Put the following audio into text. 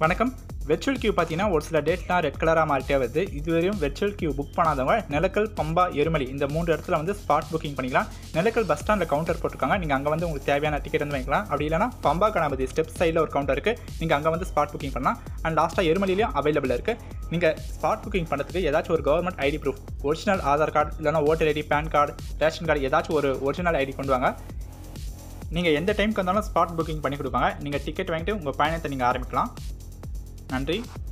வணக்கம் virtual Q பார்த்தீங்கன்னா ஒரு சில டேட்லாம் ரெட் கலராக மாறிட்டே வருது இதுவரையும் வெர்ச்சுவல் கியூ புக் பண்ணாதவங்க நிலக்கல் பம்பா எருமலி இந்த மூன்று இடத்துல வந்து ஸ்பாட் புக்கிங் பண்ணிக்கலாம் நிலக்கல் பஸ் ஸ்டாண்டில் கவுண்டர் போட்டிருக்காங்க நீங்கள் அங்கே வந்து உங்களுக்கு தேவையான டிக்கெட் வந்து வாங்கிக்கலாம் அப்படி இல்லைனா பம்பா கணபதி ஸ்டெப் சைடில் ஒரு கவுண்டர் இருக்குது நீங்கள் அங்கே வந்து ஸ்பாட் புக்கிங் பண்ணலாம் அண்ட் லாஸ்ட்டாக எருமலிலையும் அவைலபிள் இருக்குது நீங்கள் ஸ்பாட் புக்கிங் பண்ணுறதுக்கு ஏதாச்சும் ஒரு government ID proof original Aadhaar card இல்லைனா voter ID PAN card ration card ஏதாச்சும் ஒரு ஒரிஜினல் ஐடி கொண்டு வாங்க நீங்கள் எந்த டைமுக்கு வந்தாலும் ஸ்பாட் புக்கிங் பண்ணி கொடுப்பாங்க நீங்கள் டிக்கெட் வாங்கிட்டு உங்கள் பயணத்தை நீங்கள் ஆரம்பிக்கலாம் நன்றி